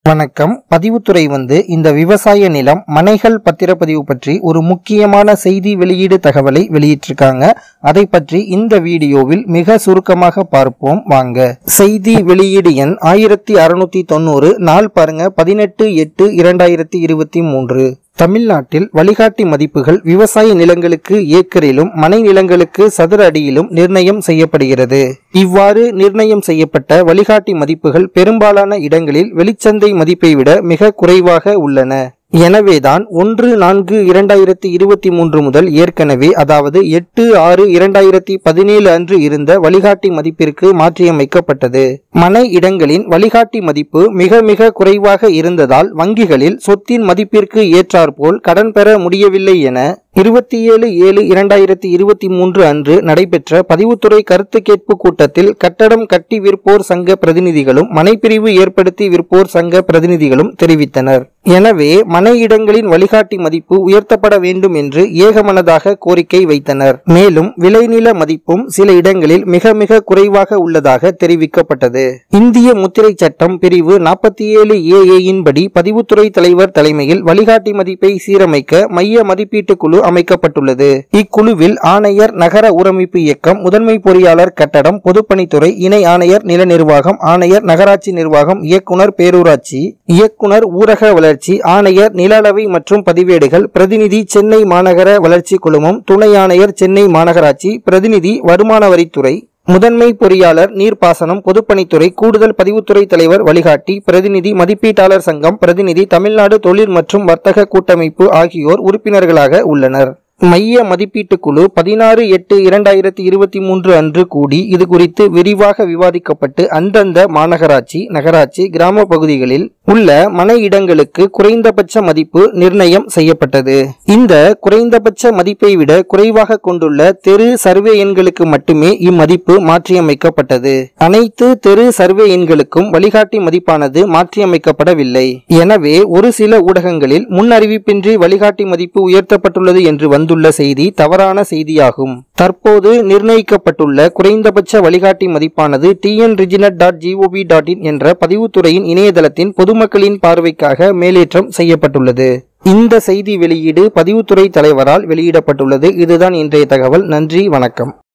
வணக்கம் பதிவுத்துறை வந்து இந்த விவசாய நிலம் மனைகள் பத்திரப்பதிவு பற்றி ஒரு முக்கியமான செய்தி வெளியீடு தகவலை வெளியிட்டிருக்காங்க அதை பற்றி இந்த வீடியோவில் மிக சுருக்கமாக பார்ப்போம் வாங்க செய்தி வெளியீடு எண் ஆயிரத்தி அறுநூத்தி தொண்ணூறு நாள் பாருங்க பதினெட்டு எட்டு இரண்டாயிரத்தி இருபத்தி மூன்று தமிழ்நாட்டில் வழிகாட்டி மதிப்புகள் விவசாய நிலங்களுக்கு ஏக்கரிலும் மனை நிலங்களுக்கு சதுர அடியிலும் நிர்ணயம் செய்யப்படுகிறது இவ்வாறு நிர்ணயம் செய்யப்பட்ட வழிகாட்டி மதிப்புகள் பெரும்பாலான இடங்களில் வெளிச்சந்தை மதிப்பை விட மிக குறைவாக உள்ளன எனவேதான் ஒன்று நான்கு இரண்டாயிரத்தி இருபத்தி மூன்று முதல் ஏற்கனவே அதாவது எட்டு ஆறு இரண்டாயிரத்தி பதினேழு அன்று இருந்த வழிகாட்டி மதிப்பிற்கு மாற்றியமைக்கப்பட்டது மனை இடங்களின் வழிகாட்டி மதிப்பு மிக மிக குறைவாக இருந்ததால் வங்கிகளில் சொத்தின் மதிப்பிற்கு ஏற்றாற்போல் கடன் பெற முடியவில்லை என இருபத்தி ஏழு ஏழு இரண்டாயிரத்தி இருபத்தி மூன்று அன்று நடைபெற்ற பதிவுத்துறை கருத்து கேட்பு கூட்டத்தில் கட்டடம் கட்டி விற்போர் சங்க பிரதிநிதிகளும் மனைப்பிரிவு ஏற்படுத்தி விற்போர் சங்க பிரதிநிதிகளும் தெரிவித்தனர் எனவே மனை இடங்களின் வழிகாட்டி மதிப்பு உயர்த்தப்பட வேண்டும் என்று ஏகமனதாக கோரிக்கை வைத்தனர் மேலும் விளைநில மதிப்பும் சில இடங்களில் மிக மிக குறைவாக உள்ளதாக தெரிவிக்கப்பட்டது இந்திய முத்திரை சட்டம் பிரிவு நாற்பத்தி ஏழு ஏஏயின் படி பதிவுத்துறை தலைவர் தலைமையில் வழிகாட்டி மதிப்பை சீரமைக்க மைய மதிப்பீட்டு குழு அமைக்கப்பட்டுள்ளது இக்குழுவில் ஆணையர் நகர ஊரமைப்பு இயக்கம் முதன்மை பொறியாளர் கட்டடம் பொதுப்பணித்துறை இணை ஆணையர் நில நிர்வாகம் ஆணையர் நகராட்சி நிர்வாகம் இயக்குனர் பேரூராட்சி இயக்குனர் ஊரக வளர்ச்சி ஆணையர் நில அளவை மற்றும் பதிவேடுகள் பிரதிநிதி சென்னை மாநகர வளர்ச்சி குழுமம் துணை ஆணையர் சென்னை மாநகராட்சி பிரதிநிதி வருமான வரித்துறை முதன்மை பொறியாளர் நீர்ப்பாசனம் பொதுப்பணித்துறை கூடுதல் பதிவுத்துறை தலைவர் வழிகாட்டி பிரதிநிதி மதிப்பீட்டாளர் சங்கம் பிரதிநிதி தமிழ்நாடு தொழில் மற்றும் வர்த்தக கூட்டமைப்பு ஆகியோர் உறுப்பினர்களாக உள்ளனர் மைய மதிப்பீட்டு குழு பதினாறு எட்டு இரண்டாயிரத்தி இருபத்தி மூன்று அன்று கூடி இது குறித்து விரிவாக விவாதிக்கப்பட்டு அந்தந்த மாநகராட்சி நகராட்சி கிராம பகுதிகளில் உள்ள மனை இடங்களுக்கு குறைந்தபட்ச மதிப்பு நிர்ணயம் செய்யப்பட்டது இந்த குறைந்தபட்ச மதிப்பை விட குறைவாக கொண்டுள்ள தெரு சர்வே எண்களுக்கு மட்டுமே இம்மதிப்பு மாற்றியமைக்கப்பட்டது அனைத்து தெரு சர்வே எண்களுக்கும் வழிகாட்டி மதிப்பானது மாற்றியமைக்கப்படவில்லை எனவே ஒரு சில ஊடகங்களில் முன் அறிவிப்பின்றி வழிகாட்டி மதிப்பு உயர்த்தப்பட்டுள்ளது என்று வந்துள்ள செய்தி தவறான செய்தியாகும் தற்போது நிர்ணயிக்கப்பட்டுள்ள குறைந்தபட்ச வழிகாட்டி மதிப்பானது TN reginet dot G O V dot in என்ற பதிவுத்துறையின் இணையதளத்தின் பொதுமக்களின் பார்வைக்காக மேலேற்றம் செய்யப்பட்டுள்ளது இந்த செய்தி வெளியீடு பதிவுத்துறை தலைவரால் வெளியிடப்பட்டுள்ளது இதுதான் இன்றைய தகவல் நன்றி வணக்கம்